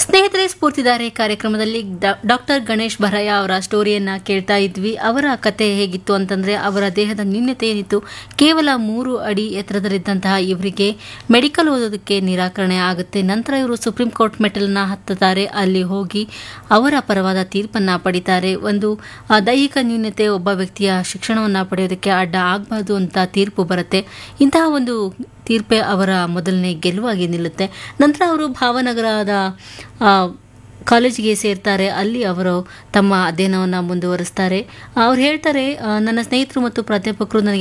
ಸ್ನೇಹಿತರೆ ಸ್ಫೂರ್ತಿದಾರೆ ಕಾರ್ಯಕ್ರಮದಲ್ಲಿ ಡಾಕ್ಟರ್ ಗಣೇಶ್ ಭರಯ್ಯ ಅವರ ಸ್ಟೋರಿಯನ್ನ ಕೇಳ್ತಾ ಇದ್ವಿ ಅವರ ಕತೆ ಹೇಗಿತ್ತು ಅಂತಂದ್ರೆ ಅವರ ದೇಹದ ನ್ಯೂನ್ಯತೆ ಏನಿತ್ತು ಕೇವಲ ಮೂರು ಅಡಿ ಎತ್ತರದಲ್ಲಿದ್ದಂತಹ ಇವರಿಗೆ ಮೆಡಿಕಲ್ ಓದೋದಕ್ಕೆ ನಿರಾಕರಣೆ ಆಗುತ್ತೆ ನಂತರ ಇವರು ಸುಪ್ರೀಂ ಕೋರ್ಟ್ ಮೆಟಲ್ನ ಹತ್ತುತ್ತಾರೆ ಅಲ್ಲಿ ಹೋಗಿ ಅವರ ಪರವಾದ ತೀರ್ಪನ್ನ ಪಡಿತಾರೆ ಒಂದು ಆ, ದೈಹಿಕ ನ್ಯೂನ್ಯತೆ ಒಬ್ಬ ವ್ಯಕ್ತಿಯ ಶಿಕ್ಷಣವನ್ನ ಪಡೆಯೋದಕ್ಕೆ ಅಡ್ಡ ಆಗಬಾರ್ದು ಅಂತ ತೀರ್ಪು ಬರುತ್ತೆ ಇಂತಹ ಒಂದು ತೀರ್ಪೆ ಅವರ ಮೊದಲನೇ ಗೆಲುವಾಗಿ ನಿಲ್ಲುತ್ತೆ ನಂತರ ಅವರು ಭಾವನಗರದ ಆ, ಕಾಲೇಜಿಗೆ ಸೇರ್ತಾರೆ ಅಲ್ಲಿ ಅವರು ತಮ್ಮ ಅಧ್ಯಯನವನ್ನು ಮುಂದುವರಿಸ್ತಾರೆ ಅವ್ರು ಹೇಳ್ತಾರೆ ಆ, ನನ್ನ ಸ್ನೇಹಿತರು ಮತ್ತು ಪ್ರಾಧ್ಯಾಪಕರು ನನಗೆ